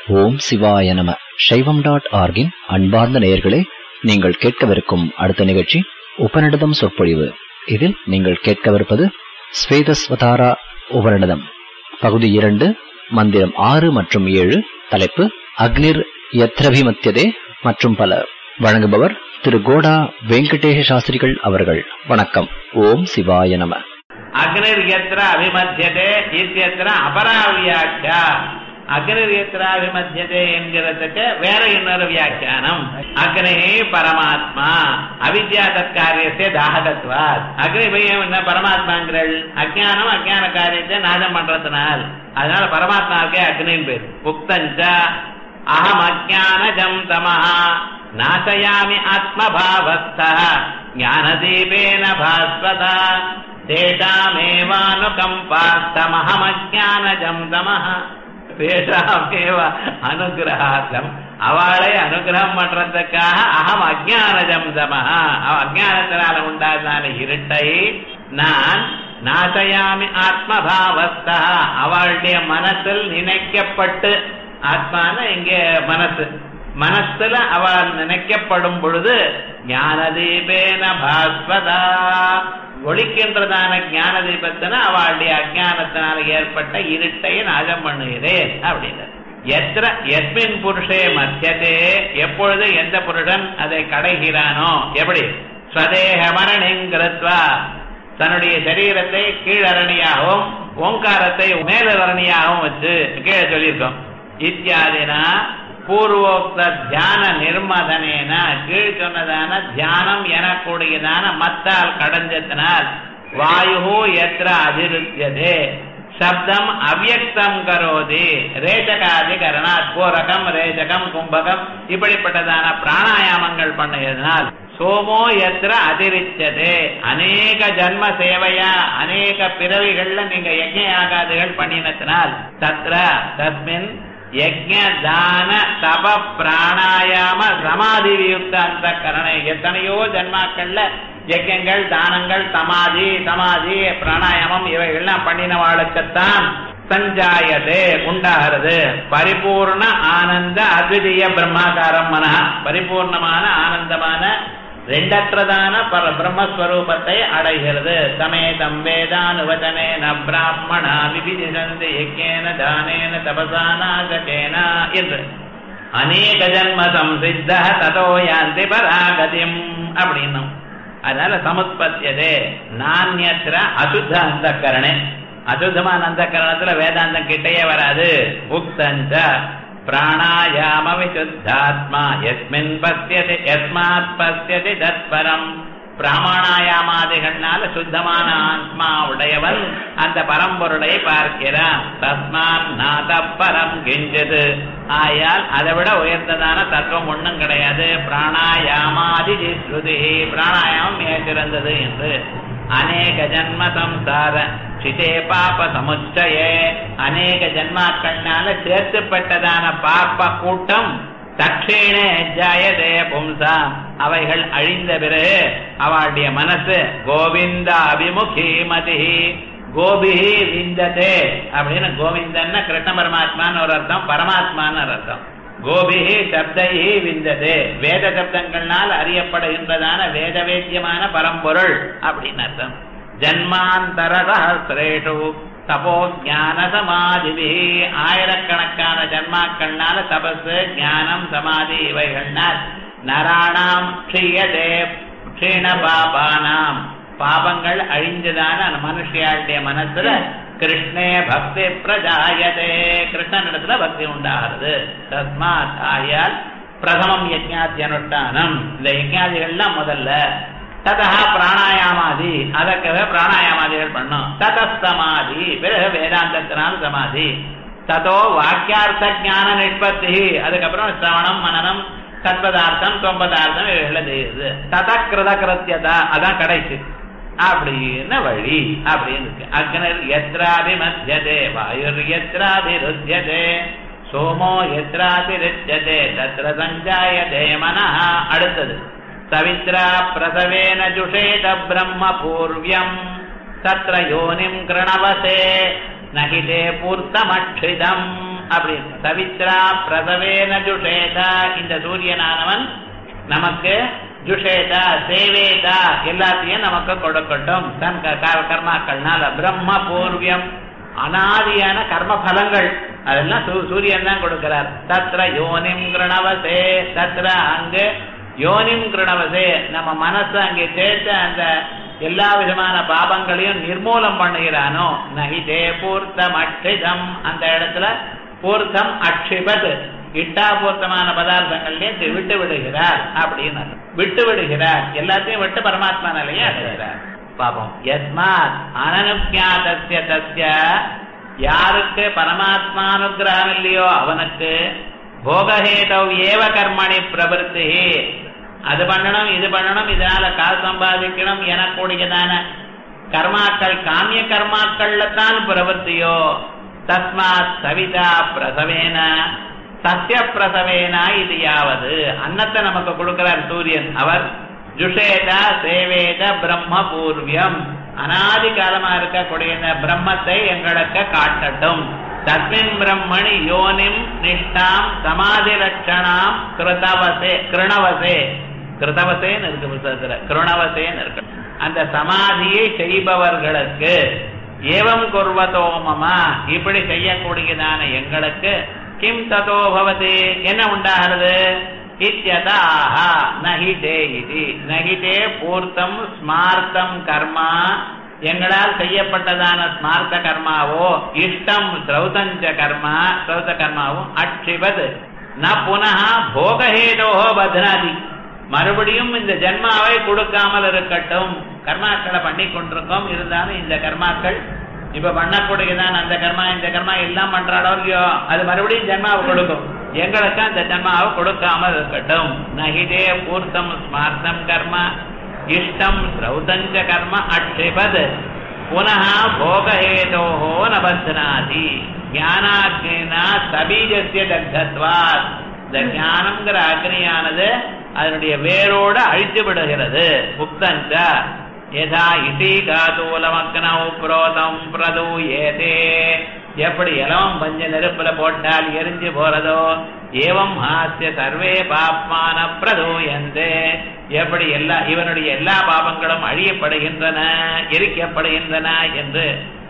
ஓம் சிவாய நம சைவம் டாட் ஆர்கின் அன்பார்ந்த நேயர்களே நீங்கள் கேட்கவிருக்கும் அடுத்த நிகழ்ச்சி உபநிடதம் சொற்பொழிவு இதில் நீங்கள் கேட்கவிருப்பது ஸ்வேதஸ்வதாரா உபநிடதம் பகுதி இரண்டு மந்திரம் ஆறு மற்றும் ஏழு தலைப்பு அக்னிர் யத்ரபிமத்தியதே மற்றும் பல வழங்குபவர் திரு கோடா வெங்கடேஷ சாஸ்திரிகள் அவர்கள் வணக்கம் ஓம் சிவாய நம அக்னிர் எத்திர அபிமத்தியதே இத்தியத்திர அபராவியாக்கியா அக்னிர் எத்திர அபிமத்தியதே என்கிறதுக்கு வேற இன்னொரு வியாக்கியானம் அக்னி பரமாத்மா அவித்யா தற்காரியத்தை தாககத்வாத் அக்னி பையன் என்ன பரமாத்மாங்கிறள் அஜானம் அஜான காரியத்தை நாசம் பண்றதுனால் அதனால பரமாத்மாவுக்கே அக்னின் பேர் உக்தஞ்ச அகம் அஜானஜம் தமஹா நாசயாமி ஆத்மபாவஸ்த ஞானதீபேன பாஸ்வதா தேஷாமேவானுகம்பாஸ்தமஹமஜானஜம் தமஹ தேஷாமேவ அனுகிரகார்த்தம் அவளை அனுகிரகம் பண்றதுக்காக அகம் அஜானஜம் தமஹ அவ அஜானத்தினால உண்டாதனால இருட்டை நான் நாசயாமி ஆத்மபாவஸ்தா அவளுடைய மனசில் நினைக்கப்பட்டு ஆத்மான இங்கே மனசு மனசுல அவள் நினைக்கப்படும் பொழுது ஞானதீபேன பாஸ்வதா ஒழிக்கின்றதான ஞான தீபத்தின அவளுடைய அஜானத்தினால ஏற்பட்ட இருட்டை நாசம் பண்ணுகிறேன் அப்படின்னு எத்திர எஸ்மின் புருஷே மத்தியதே எப்பொழுது எந்த புருஷன் அதை கடைகிறானோ எப்படி ஸ்வதேக மரணிங்கிருத்வா தன்னுடைய சரீரத்தை கீழரணியாகவும் ஓங்காரத்தை மேலரணியாகவும் வச்சு கீழே சொல்லியிருக்கோம் இத்தியாதினா பூர்வோக்த தியான நிர்மதனேன கீழ் சொன்னதான தியானம் எனக்கூடியதான மத்தால் கடைஞ்சத்தினால் வாயு எத்திர அதிருத்தியதே சப்தம் அவ்யக்தம் கரோதி ரேச்சகாதி கரணாத் பூரகம் ரேச்சகம் கும்பகம் இப்படிப்பட்டதான பிராணாயாமங்கள் பண்ணுகிறதுனால் சோமோ எத்திர அதிரிச்சதே அநேக ஜன்ம சேவையா அநேக பிறவிகள்ல நீங்க யஜ்ஞ யாகாதிகள் பண்ணினத்தினால் தத்ர தஸ்மின் யஜ்ஞ தான தப பிராணாயாம சமாதி வியுக்த அந்த கரணை எத்தனையோ ஜன்மாக்கள்ல யஜ்யங்கள் தானங்கள் சமாதி சமாதி பிராணாயாமம் இவைகள்லாம் பண்ணினவாளுக்குத்தான் சஞ்சாயதே உண்டாகிறது பரிபூர்ண ஆனந்த அத்விதீய பிரம்மாகாரம் மன பரிபூர்ணமான ஆனந்தமான ரெண்டற்றதான பர பிரம்மஸ்வரூபத்தை அடைகிறது சமேதம் வேதானுவச்சனேன பிராமணா விபிதிசந்தி யஜ்ஞேன தானேன தபசானாகேன என்று அநேக ஜன்ம சம்சித்த ததோ யாந்தி பராகதிம் அப்படின்னும் அதனால சமுத்பத்தியதே நானியத்திர அசுத்த அந்த கரணே அசுத்தமான அந்த கரணத்துல வேதாந்தம் கிட்டையே வராது உக்தஞ்ச பிராணாயாம விசுத்தாத்மா எஸ்மின் பசியதி எஸ்மாத் பசியதி தத்பரம் பிராமணாயாமாதிகள்னால சுத்தமான ஆத்மா உடையவன் அந்த பரம்பொருளை பார்க்கிறான் தஸ்மான் நாத பரம் கிஞ்சது ஆயால் அதை விட உயர்ந்ததான தத்துவம் ஒன்றும் கிடையாது பிராணாயாமாதி ஸ்ருதி பிராணாயாமம் மிக சிறந்தது என்று அநேக ஜன்ம சம்சார சிதே பாப சமுச்சயே அநேக ஜன்மாக்கள்னால சேர்த்துப்பட்டதான பாப்ப கூட்டம் தட்சேணே ஜாயதே பும்சா அவைகள் அழிந்த பிறகு அவளுடைய மனசு கோவிந்த அபிமுகி மதி கோபிஹி விந்ததே அப்படின்னு கோவிந்தன்னா கிருஷ்ண பரமாத்மான்னு ஒரு அர்த்தம் பரமாத்மான்னு ஒரு அர்த்தம் கோபிஹி சப்தைஹி விந்ததே வேத சப்தங்கள்னால் அறியப்படுகின்றதான வேத வேத்தியமான பரம்பொருள் அப்படின்னு அர்த்தம் ஜன்மாந்தர சஹசிரேஷு தபோ ஞான சமாதிபி ஆயிரக்கணக்கான ஜன்மாக்கள்னால தபசு ஞானம் சமாதி இவைகள்னால் நராணாம் க்ஷீயதே க்ஷீண பாபானாம் பாபங்கள் அழிஞ்சதான மனுஷியாளுடைய மனசுல கிருஷ்ணே பக்தி பிரஜாயதே கிருஷ்ணனிடத்துல பக்தி உண்டாகிறது தஸ்மாத் ஆயால் பிரதமம் யஜ்ஞாத்தி அனுஷ்டானம் இந்த யஜ்ஞாதிகள்லாம் முதல்ல ததா பிராணாயாமாதி அதற்காக பிராணாயாமாதிகள் பண்ணும் தத சமாதி பிறகு வேதாந்தத்தினால் சமாதி ததோ வாக்கியார்த்த ஜான நிஷ்பத்தி அதுக்கப்புறம் சிரவணம் மனநம் தத்பதார்த்தம் தொம்பதார்த்தம் இவைகளை செய்யுது தத கிருத கிருத்தியதா அதான் கடைசி அப்படின்னு வழி அப்படின்னு இருக்கு அக்னர் எத்ராபிமத்தியதே வாயுர் எத்ராபிருத்தியதே சோமோ எத்ராபிருத்தியதே தத்ர சஞ்சாயதே மனஹ அடுத்தது சவித்ரா பிரசவேன ஜுஷேத பிரம்ம பூர்வியம் தத்ர யோனிம் கிருணவசே நகிதே பூர்த்தமட்சிதம் அப்படின்னு சவித்ரா பிரசவேன ஜுஷேதா இந்த சூரியனானவன் நமக்கு ஜுஷேதா சேவேதா எல்லாத்தையும் நமக்கு கொடுக்கட்டும் தன் க- க- கர்மாக்கள்னால பிரம்ம பூர்வியம் அனாதியான கர்ம பலங்கள் அதெல்லாம் சூ- சூரியன் தான் கொடுக்கிறார் தத்ர யோனிம் கிருணவசே தத்ர அங்கு யோனிம் கிருணவசே நம்ம மனசு அங்கே சேர்த்த அந்த எல்லா விதமான பாபங்களையும் நிர்மூலம் பண்ணுகிறானோ நகிதே பூர்த்தம் அட்சிதம் அந்த இடத்துல பூர்த்தம் அக்ஷிபத் இட்டாபூர்த்தமான பதார்த்தங்கள்லேயே விட்டு விடுகிறார் அப்படின்னு அர்த்தம். விட்டு விடுகிறார் எல்லாத்தையும் விட்டு பரமாத்மா நிலையை அடைகிறார் பாபம் யஸ்மாத் அனனுஜாதஸ்ய தஸ்ய யாருக்கு பரமாத்மானுகிரகம் இல்லையோ அவனுக்கு போகஹேதவ் ஏவ கர்மணி பிரவருத்தி அது பண்ணணும் இது பண்ணணும் இதனால காசு சம்பாதிக்கணும் எனக்கூடியதான கர்மாக்கள் காமிய கர்மாக்கள்ல தான் பிரவருத்தியோ தஸ்மாத் சவிதா பிரசவேன சத்திய பிரசவேனா இது யாவது அன்னத்தை நமக்கு கொடுக்கிறார் சூரியன் அவர் ஜுஷேத சேவேத பிரம்ம பூர்வியம் அனாதி காலமா இருக்கக்கூடிய இந்த பிரம்மத்தை எங்களுக்கு காட்டட்டும் தஸ்மின் பிரம்மணி யோனிம் நிஷ்டாம் சமாதி லட்சணாம் கிருதவசே கிருணவசே கிருதவசேன்னு இருக்கு புத்தகத்துல கிருணவசேன்னு இருக்கு அந்த சமாதியை செய்பவர்களுக்கு ஏவம் குர்வதோமமா இப்படி செய்யக்கூடியதான எங்களுக்கு கிம் ததோ பவதி என்ன உண்டாகிறது இத்தியதாக நஹிதே இது நஹிதே பூர்த்தம் ஸ்மார்த்தம் கர்மா எங்களால் செய்யப்பட்டதான ஸ்மார்த்த கர்மாவோ இஷ்டம் ஸ்ரௌதஞ்ச கர்மா ஸ்ரௌத கர்மாவும் அட்சிபத் ந புனः போகஹேதோஹோ பத்னாதி மறுபடியும் இந்த ஜென்மாவை கொடுக்காமல் இருக்கட்டும் கர்மாக்களை பண்ணி கொண்டிருக்கோம் இருந்தாலும் இந்த கர்மாக்கள் இப்ப பண்ணக்கூடியதான் அந்த கர்மா இந்த கர்மா எல்லாம் பண்றாடோ இல்லையோ அது மறுபடியும் ஜென்மாவை கொடுக்கும் எங்களுக்கு அந்த ஜென்மாவை கொடுக்காமல் இருக்கட்டும் நகிதே பூர்த்தம் ஸ்மார்த்தம் கர்மா இஷ்டம் ஸ்ரௌதஞ்ச கர்ம அட்சிபத் புனः போகஹேதோஹோ நபத்னாதி ஞானாக்னா சபீஜஸ்ய தக்தத்வாத் இந்த ஞானம்ங்கிற அக்னியானது அதனுடைய வேரோட அழித்து விடுகிறது முக்தஞ்ச யதா இசி காதூலமக்னௌ புரோதம் பிரதூயேதே எப்படி இலவம் பஞ்ச நெருப்புல போட்டால் எரிஞ்சு போறதோ ஏவம் ஹாஸ்ய சர்வே பாப்மான பிரதூயந்தே எப்படி எல்லா இவனுடைய எல்லா பாபங்களும் அழியப்படுகின்றன எரிக்கப்படுகின்றன என்று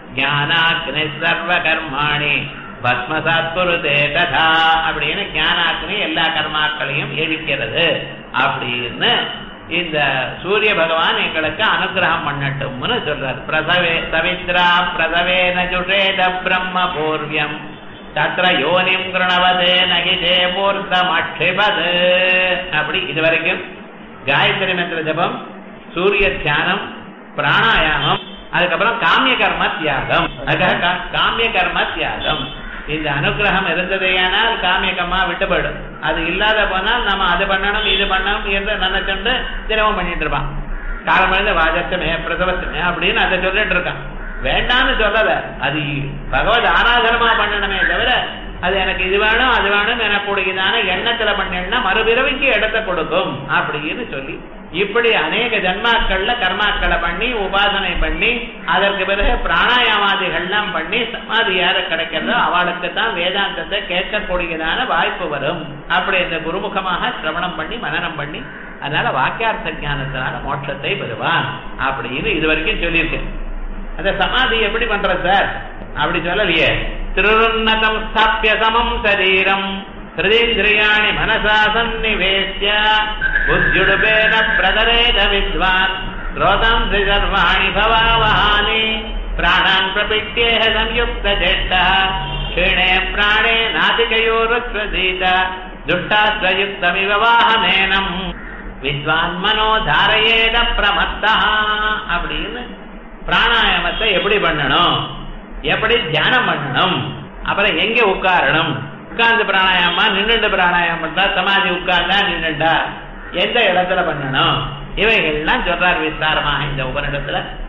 ஞானாக்னி சர்வ கர்மாணி பத்மசாத் குருதே ததா அப்படின்னு ஞானாக்னி எல்லா கர்மாக்களையும் எழிக்கிறது அப்படின்னு இந்த சூரிய பகவான் எங்களுக்கு அனுகிரகம் பண்ணட்டும்னு சொல்றார் பிரசவே சவித்ரா பிரசவேன ஜுஷேத பிரம்ம பூர்வியம் தத்ர யோனிம் கிருணவதே நகிதே பூர்த்தம் அக்ஷிபது அப்படி இதுவரைக்கும் காயத்ரி மந்திர ஜபம் சூரிய தியானம் பிராணாயாமம் அதுக்கப்புறம் காமிய கர்ம தியாகம் அதுக்காக கா- காமிய கர்ம தியாகம் இந்த அனுகிரகம் இருந்ததேயானால் காமிய கர்மா விட்டு போயிடும் அது இல்லாத போனால் நம்ம அது பண்ணணும் இது பண்ணணும் என்று நினைச்சுண்டு தினமும் பண்ணிட்டு இருப்பான் காலமடைந்த வாஜத்தமே பிரசவத்தமே அப்படின்னு அதை சொல்லிட்டு இருக்கான் வேண்டாம்னு சொல்லல அது பகவத் ஆராதனமா பண்ணணுமே தவிர அது எனக்கு இது வேணும் அது வேணும் எனக்கூடியதான எண்ணத்துல பண்ணா மறுபிறவிக்கு இடத்தை கொடுக்கும் அப்படின்னு சொல்லி இப்படி அநேக ஜன்மாக்கள்ல கர்மாக்களை பண்ணி உபாசனை பண்ணி அதற்கு பிறகு பிராணாயாமாதிகள்லாம் பண்ணி சமாதி யாரு கிடைக்கிறதோ அவளுக்கு தான் வேதாந்தத்தை கேட்கக்கூடியதான வாய்ப்பு வரும் அப்படி இந்த குருமுகமாக சிரவணம் பண்ணி மனனம் பண்ணி அதனால வாக்கியார்த்த ஞானத்தினால மோட்சத்தை பெறுவான் அப்படின்னு இது வரைக்கும் சொல்லியிருக்கேன் அந்த சமாதி எப்படி பண்ற சார் அப்படி சொல்லலையே திருருன்னதம் ஸ்தாபிய சமம் சரீரம் ஹிருதேந்திரியாணி மனசா சந்நிவேசிய புத்தியுடுபேன பிரதரேத வித்வான் ஸ்ரோதம் சர்வாணி பவாவஹானி பிராணான் பிரபிட்டேஹ சம்யுக்த ஜேஷ்ட க்ஷீணே பிராணே நாதிகயோருஸ்வதீத துஷ்டாத்வயுக்தமிவ வாஹனேனம் வித்வான் மனோ தாரயேத பிரமத்தா அப்படின்னு பிராணாயாமத்தை எப்படி பண்ணணும் எப்படி தியானம் பண்ணணும் அப்புறம் எங்க உட்காரணும் உட்கார்ந்து பிராணாயாமா நின்னுண்டு பிராணாயாமம் பண்ணா சமாதி உட்கார்ந்தா நின்னுண்டா எந்த இடத்துல பண்ணணும் இவைகள்லாம் சொல்றார் விஸ்தாரமாக இந்த உபனிடத்துல